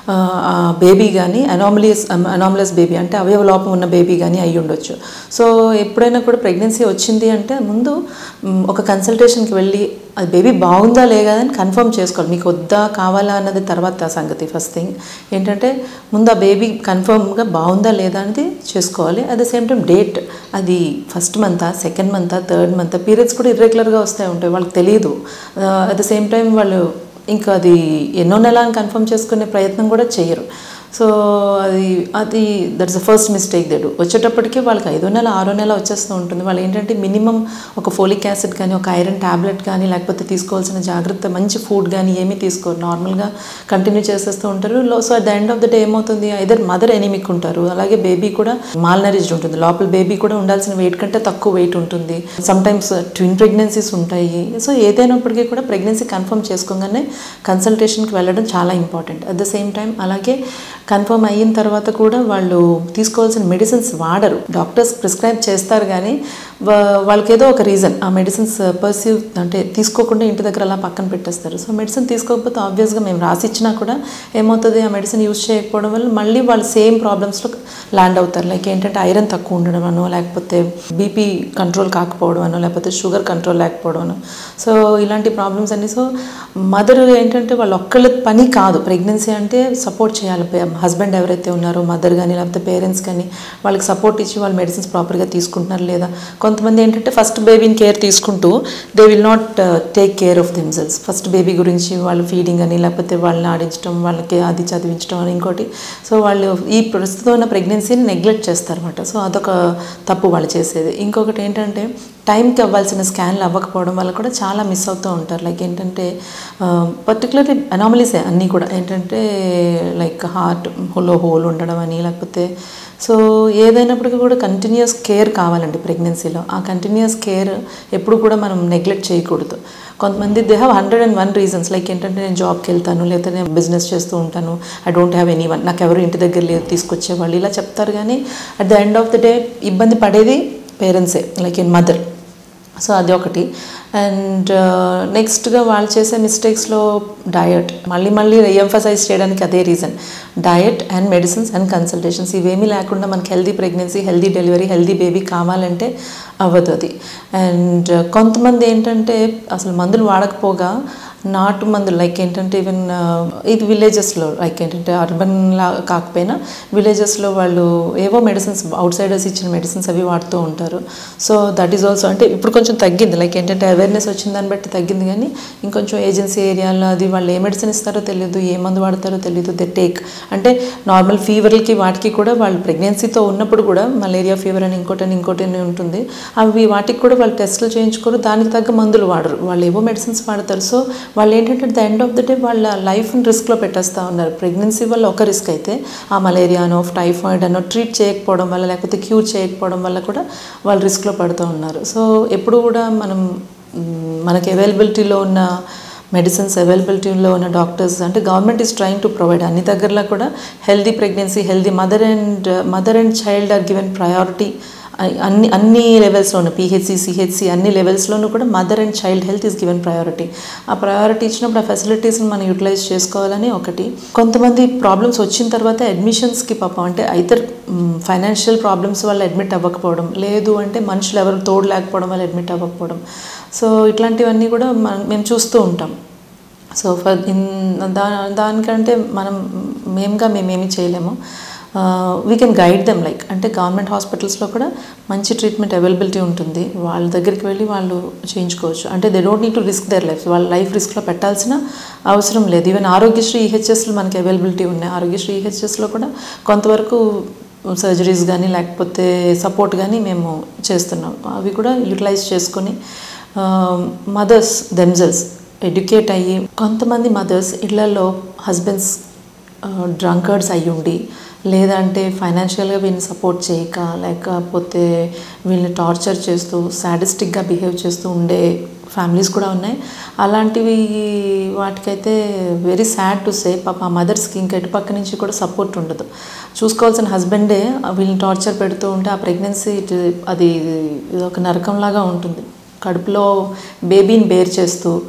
బేబీ కానీ అనామలియస్ అనామలస్ బేబీ అంటే అవయవ లోపం ఉన్న బేబీ కానీ అయి ఉండొచ్చు సో ఎప్పుడైనా కూడా ప్రెగ్నెన్సీ వచ్చింది అంటే ముందు మ్, ఒక కన్సల్టేషన్కి వెళ్ళి అది బేబీ బాగుందా లేదా అని కన్ఫర్మ్ చేసుకోవాలి మీకు వద్దా కావాలా అన్నది తర్వాత సంగతి ఫస్ట్ థింగ్ ఏంటంటే ముందు ఆ బేబీ కన్ఫర్మ్గా బాగుందా లేదా అనేది చేసుకోవాలి at the same time date అది ఫస్ట్ మంతా సెకండ్ మంతా థర్డ్ మంతా పీరియడ్స్ కూడా ఇర్రెగ్యులర్గా వస్తాయి ఉంటాయి వాళ్ళకి తెలియదు అట్ ద సేమ్ టైం వాళ్ళు ఇంకా అది ఎన్నో నెల అని కన్ఫర్మ్ చేసుకునే ప్రయత్నం కూడా చేయరు సో అది అది దట్స్ ద ఫస్ట్ మిస్టేక్ దెడు వచ్చేటప్పటికి వాళ్ళకి ఐదో నెల ఆరో నెల వచ్చేస్తూ ఉంటుంది వాళ్ళు ఏంటంటే మినిమం ఒక ఫోలిక్ యాసిడ్ కానీ ఒక ఐరన్ ట్యాబ్లెట్ కానీ లేకపోతే తీసుకోవాల్సిన జాగ్రత్త మంచి ఫుడ్ కానీ ఏమీ తీసుకోరు నార్మల్గా కంటిన్యూ చేసేస్తూ ఉంటారు లో so at the end of the day ఏమవుతుంది ఐదర్ మదర్ ఎనిమిక్ ఉంటారు అలాగే బేబీ కూడా మాల్ నరిజ్డ్ ఉంటుంది లోపల బేబీ కూడా ఉండాల్సిన వెయిట్ కంటే తక్కువ వెయిట్ ఉంటుంది సమ్ టైమ్స్ ట్విన్ ప్రెగ్నెన్సీస్ ఉంటాయి సో ఏదైనప్పటికీ కూడా ప్రెగ్నెన్సీ కన్ఫర్మ్ చేసుకోగానే కన్సల్టేషన్కి వెళ్ళడం చాలా important at the same time అలాగే కన్ఫర్మ్ అయిన తర్వాత కూడా వాళ్ళు తీసుకోవాల్సిన మెడిసిన్స్ వాడరు డాక్టర్స్ ప్రిస్క్రైబ్ చేస్తారు కానీ వా- వాళ్ళకి ఏదో ఒక రీజన్ ఆ మెడిసిన్స్ పర్సీవ్ అంటే తీసుకోకుండా ఇంటి దగ్గర అలా పక్కన పెట్టేస్తారు సో మెడిసిన్ తీసుకోకపోతే ఆబ్వియస్గా మేము రాసి ఇచ్చినా కూడా ఏమవుతుంది ఆ మెడిసిన్ యూజ్ చేయకపోవడం వల్ల మళ్ళీ వాళ్ళు సేమ్ ప్రాబ్లమ్స్లో ల్యాండ్ అవుతారు లైక్ ఏంటంటే ఐరన్ తక్కువ ఉండడం అనో లేకపోతే బీపీ కంట్రోల్ కాకపోవడం అనో లేకపోతే షుగర్ కంట్రోల్ లేకపోవడం అనో సో ఇలాంటి ప్రాబ్లమ్స్ అన్ని సో మదర్ ఏంటంటే వాళ్ళు ఒక్కళ్ళ పని కాదు ప్రెగ్నెన్సీ అంటే సపోర్ట్ చేయాలి హస్బెండ్ ఎవరైతే ఉన్నారో మదర్ కానీ లేకపోతే పేరెంట్స్ కానీ వాళ్ళకి సపోర్ట్ ఇచ్చి వాళ్ళు మెడిసిన్స్ ప్రాపర్గా తీసుకుంటున్నారు లేదా కొంతమంది ఏంటంటే ఫస్ట్ బేబీని కేర్ తీసుకుంటూ they will not take care of themselves first baby గురించి వాళ్ళు ఫీడింగ్ అని లేకపోతే వాళ్ళని ఆడించడం వాళ్ళకి అది చదివించడం అని ఇంకోటి సో వాళ్ళు ఈ ప్రస్తుతం ఉన్న ప్రెగ్నెన్సీని నెగ్లెక్ట్ చేస్తారన్నమాట సో అదొక తప్పు వాళ్ళు చేసేది ఇంకొకటి ఏంటంటే టైంకి అవ్వాల్సిన స్కాన్లు అవ్వకపోవడం వల్ల కూడా చాలా మిస్ అవుతూ ఉంటారు లైక్ ఏంటంటే పర్టికులర్లీ అనామలీసే అన్నీ కూడా ఏంటంటే లైక్ హార్ట్ హోలో హోల్ ఉండడం అని లేకపోతే సో ఏదైనప్పటికీ కూడా కంటిన్యూస్ కేర్ కావాలండి ప్రెగ్నెన్సీలో ఆ కంటిన్యూస్ కేర్ ఎప్పుడు కూడా మనం నెగ్లెక్ట్ చేయకూడదు కొంతమంది they have hundred and one reasons like ఏంటంటే నేను జాబ్కి వెళ్తాను లేకపోతే నేను బిజినెస్ చేస్తూ ఉంటాను I don't have any one నాకు ఎవరు ఇంటి దగ్గర లేదు తీసుకొచ్చేవాళ్ళు ఇలా చెప్తారు కానీ at the end of the day ఇబ్బంది పడేది పేరెంట్సే లైక్ ఇన్ మదర్ సో అది ఒకటి అండ్ నెక్స్ట్గా వాళ్ళు చేసే మిస్టేక్స్లో డయట్ మళ్ళీ మళ్ళీ రీఎంఫసైజ్ చేయడానికి అదే reason diet and medicines and consultations ఇవేమీ లేకుండా మనకి healthy pregnancy healthy delivery healthy baby కావాలంటే అవ్వదు అది అండ్ కొంతమంది ఏంటంటే అసలు మందులు వాడకపోగా నాటు మందులు లైక్ ఏంటంటే ఈవెన్ ఇది విలేజెస్లో లైక్ ఏంటంటే అర్బన్ లా కాకపోయినా విలేజెస్లో వాళ్ళు ఏవో మెడిసిన్స్ అవుట్ సైడర్స్ ఇచ్చిన మెడిసిన్స్ అవి వాడుతూ ఉంటారు సో దట్ ఈస్ ఆల్సో అంటే ఇప్పుడు కొంచెం తగ్గింది లైక్ ఏంటంటే అవేర్నెస్ వచ్చిన దాన్ని బట్టి తగ్గింది కానీ ఇంకొంచెం ఏజెన్సీ ఏరియాలో అది వాళ్ళు ఏ మెడిసిన్ ఇస్తారో తెలియదు ఏ మందు వాడతారో తెలియదు దే టేక్ అంటే నార్మల్ ఫీవర్లకి వాటికి కూడా వాళ్ళు ప్రెగ్నెన్సీతో ఉన్నప్పుడు కూడా మలేరియా ఫీవర్ అని ఇంకోటి అని ఇంకోటి అని ఉంటుంది అవి వాటికి కూడా వాళ్ళు టెస్టులు చేయించుకోరు దానికి తగ్గ మందులు వాడరు వాళ్ళు ఏవో మెడిసిన్స్ వాడతారు సో వాళ్ళు ఏంటంటే the end of the day వాళ్ళ లైఫ్ని రిస్క్లో పెట్టేస్తూ ఉన్నారు ప్రెగ్నెన్సీ వల్ల ఒక రిస్క్ అయితే ఆ మలేరియానో టైఫాయిడ్ అనో ట్రీట్ చేయకపోవడం వల్ల లేకపోతే క్యూర్ చేయకపోవడం వల్ల కూడా వాళ్ళు రిస్క్లో పడుతూ ఉన్నారు సో ఎప్పుడు కూడా మనం మ్, మనకి అవైలబిలిటీలో ఉన్న మెడిసిన్స్ అవైలబిలిటీలో ఉన్న డాక్టర్స్ అంటే government is trying to provide అన్ని దగ్గరలో కూడా healthy pregnancy healthy mother and mother and child are given priority అన్ని అన్ని లెవెల్స్లోనూ పిహెచ్సి సిహెచ్సి అన్ని లెవెల్స్లోనూ కూడా mother and child health is given priority ఆ ప్రయారిటీ ఇచ్చినప్పుడు ఆ ఫెసిలిటీస్ని మనం యూటిలైజ్ చేసుకోవాలని ఒకటి కొంతమంది ప్రాబ్లమ్స్ వచ్చిన తర్వాత అడ్మిషన్స్కి పాపం అంటే అయితే ఫైనాన్షియల్ ప్రాబ్లమ్స్ వల్ల అడ్మిట్ అవ్వకపోవడం లేదు అంటే మనుషులు ఎవరు తోడు లేకపోవడం వల్ల అడ్మిట్ అవ్వకపోవడం సో ఇట్లాంటివన్నీ కూడా మనం మేము చూస్తూ ఉంటాం సో ఫర్ ఇన్ దా దానికంటే మనం మేముగా మేమేమి చేయలేము we can guide them like అంటే గవర్నమెంట్ హాస్పిటల్స్లో కూడా మంచి ట్రీట్మెంట్ అవైలబిలిటీ ఉంటుంది వాళ్ళ దగ్గరికి వెళ్ళి వాళ్ళు చేయించుకోవచ్చు అంటే they don't need to risk their life వాళ్ళ లైఫ్ రిస్క్లో పెట్టాల్సిన అవసరం లేదు ఈవెన్ ఆరోగ్యశ్రీ ఈహెచ్ఎస్లు మనకి అవైలబిలిటీ ఉన్నాయి ఆరోగ్యశ్రీ ఈహెచ్ఎస్లో కూడా కొంతవరకు సర్జరీస్ కానీ లేకపోతే సపోర్ట్ కానీ మేము చేస్తున్నాం అవి కూడా యూటిలైజ్ చేసుకొని మదర్స్ దెమ్జెల్స్ ఎడ్యుకేట్ అయ్యి కొంతమంది మదర్స్ ఇళ్లలో హస్బెండ్స్ డ్రంకర్డ్స్ అయ్యి ఉండి లేదంటే ఫైనాన్షియల్గా వీళ్ళని సపోర్ట్ చేయక లేకపోతే వీళ్ళని టార్చర్ చేస్తూ సాడిస్టిక్గా బిహేవ్ చేస్తూ ఉండే ఫ్యామిలీస్ కూడా ఉన్నాయి అలాంటివి వాటికైతే వెరీ సాడ్ టు సే పాప ఆ మదర్స్కి ఇంకా ఇటు పక్క నుంచి కూడా సపోర్ట్ ఉండదు చూసుకోవాల్సిన హస్బెండే వీళ్ళని టార్చర్ పెడుతూ ఉంటే ఆ ప్రెగ్నెన్సీ ఇటు అది ఇది ఒక నరకంలాగా ఉంటుంది కడుపులో బేబీని బేర్ చేస్తూ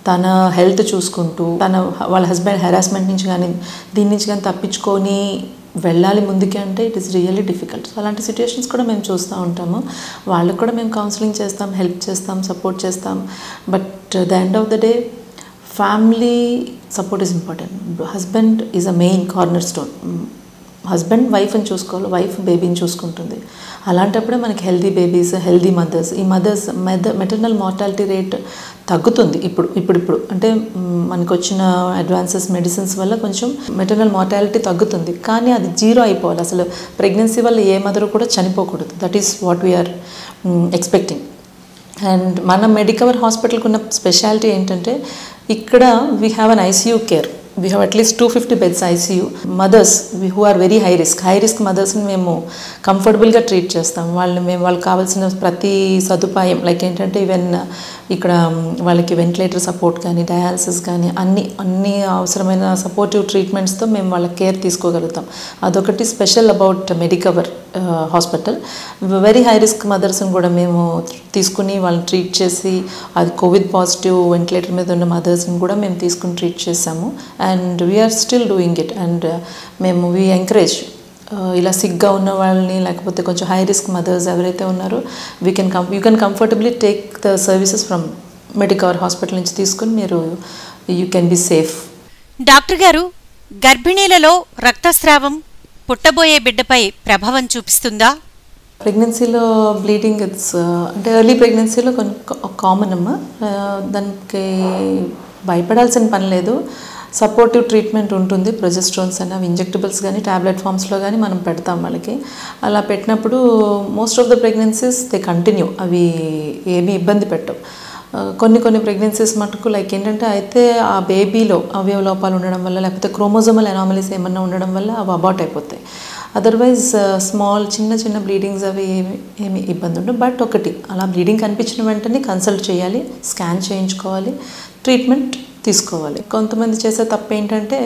తన హెల్త్ చూసుకుంటూ తన వాళ్ళ హస్బెండ్ హెరాస్మెంట్ నుంచి కానీ దీని నుంచి కానీ తప్పించుకొని వెళ్ళాలి ముందుకి అంటే it is really difficult so అలాంటి సిచ్యుయేషన్స్ కూడా మేము చూస్తూ ఉంటాము వాళ్ళకు కూడా మేము కౌన్సిలింగ్ చేస్తాం హెల్ప్ చేస్తాం సపోర్ట్ చేస్తాం but the end of the day family support is important husband is a main corner stone husband వైఫ్ని చూసుకోవాలి వైఫ్ బేబీని చూసుకుంటుంది అలాంటప్పుడే మనకి హెల్దీ బేబీస్ హెల్దీ మదర్స్ ఈ మదర్స్ మెద మెటర్నల్ మార్టాలిటీ రేట్ తగ్గుతుంది ఇప్పుడు ఇప్పుడు ఇప్పుడు అంటే మ్, మనకు వచ్చిన అడ్వాన్సెస్ మెడిసిన్స్ వల్ల కొంచెం మెటర్నల్ మార్టాలిటీ తగ్గుతుంది కానీ అది జీరో అయిపోవాలి అసలు ప్రెగ్నెన్సీ వల్ల ఏ మదర్ కూడా చనిపోకూడదు that is what we're expecting and మన మెడికవర్ హాస్పిటల్కి ఉన్న స్పెషాలిటీ ఏంటంటే ఇక్కడ we have an ICU care we have at least two fifty beds ICU mothers who are very high risk high risk మదర్స్ని మేము కంఫర్టబుల్గా ట్రీట్ చేస్తాం వాళ్ళని మేము వాళ్ళకి కావాల్సిన ప్రతి సదుపాయం లైక్ ఏంటంటే ఈవెన్ ఇక్కడ వాళ్ళకి వెంటిలేటర్ సపోర్ట్ కానీ డయాలసిస్ కానీ అన్ని అన్ని అవసరమైన సపోర్టివ్ ట్రీట్మెంట్స్తో మేము వాళ్ళ కేర్ తీసుకోగలుగుతాం అదొకటి special about Medicover hospital very high risk మదర్స్ని కూడా మేము తీసుకుని వాళ్ళని ట్రీట్ చేసి అది కోవిడ్ పాజిటివ్ వెంటిలేటర్ మీద ఉన్న మదర్స్ని కూడా మేము తీసుకుని ట్రీట్ చేసాము and we're still doing it and మేము వీ ఎంకరేజ్ ఇలా సిగ్గా ఉన్న వాళ్ళని లేకపోతే కొంచెం హై రిస్క్ మదర్స్ ఎవరైతే ఉన్నారో we can come you can comfortably take the services from Medicover hospital నుంచి తీసుకుని మీరు you can be safe doctor గారు గర్భిణీలలో రక్తస్రావం పుట్టబోయే బిడ్డపై ప్రభావం చూపిస్తుందా ప్రెగ్నెన్సీలో బ్లీడింగ్ ఇట్స్ అంటే ఎర్లీ ప్రెగ్నెన్సీలో కొన్ని కామన్ అమ్మ ఆ, దానికి భయపడాల్సిన పని లేదు సపోర్టివ్ ట్రీట్మెంట్ ఉంటుంది ప్రొజెస్ట్రోన్స్ అన్న ఇంజెక్టబుల్స్ కానీ టాబ్లెట్ ఫామ్స్లో కానీ మనం పెడతాం వాళ్ళకి అలా పెట్టినప్పుడు most of the pregnancies they continue అవి ఏమీ ఇబ్బంది పెట్టవు ఆ, కొన్ని కొన్ని ప్రెగ్నెన్సీస్ మటుకు లైక్ ఏంటంటే అయితే ఆ బేబీలో అవయవ లోపాలు ఉండడం వల్ల లేకపోతే క్రోమోజోమల్ ఎనామలీస్ ఏమన్నా ఉండడం వల్ల అవి అబార్ట్ అయిపోతాయి అదర్వైజ్ స్మాల్ చిన్న చిన్న బ్లీడింగ్స్ అవి ఏమి ఏమి ఇబ్బంది ఉండవు బట్ ఒకటి అలా బ్లీడింగ్ కనిపించిన వెంటనే కన్సల్ట్ చేయాలి స్కాన్ చేయించుకోవాలి ట్రీట్మెంట్ తీసుకోవాలి కొంతమంది చేసే తప్పు ఏంటంటే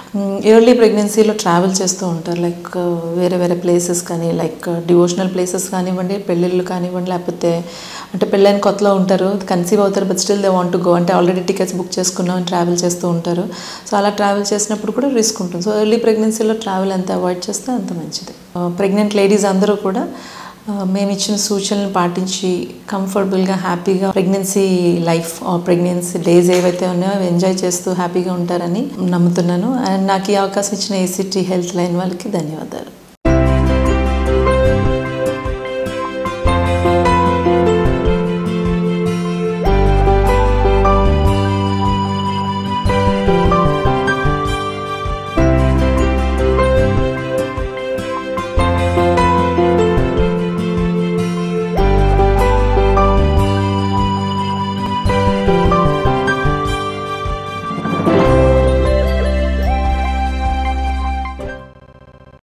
ఎర్లీ ప్రెగ్నెన్సీలో ట్రావెల్ చేస్తూ ఉంటారు లైక్ వేరే వేరే ప్లేసెస్ కానీ లైక్ డివోషనల్ ప్లేసెస్ కానివ్వండి పెళ్ళిళ్ళు కానివ్వండి లేకపోతే అంటే పెళ్ళైన కొత్తలో ఉంటారు కన్సీవ్ అవుతారు but still they want go అంటే ఆల్రెడీ టికెట్స్ బుక్ చేసుకున్నాం అని ట్రావెల్ చేస్తూ ఉంటారు సో అలా ట్రావెల్ చేసినప్పుడు కూడా రిస్క్ ఉంటుంది సో ఎర్లీ ప్రెగ్నెన్సీలో ట్రావెల్ ఎంత అవాయిడ్ చేస్తే అంత మంచిది ప్రెగ్నెంట్ లేడీస్ అందరూ కూడా ఆ, మేము ఇచ్చిన సూచనలు పాటించి కంఫర్టబుల్గా హ్యాపీగా ప్రెగ్నెన్సీ లైఫ్ ప్రెగ్నెన్సీ డేస్ ఏవైతే ఉన్నాయో అవి ఎంజాయ్ చేస్తూ హ్యాపీగా ఉంటారని నమ్ముతున్నాను అండ్ నాకు ఈ అవకాశం ఇచ్చిన ఏసీటీ హెల్త్ లైన్ వాళ్ళకి ధన్యవాదాలు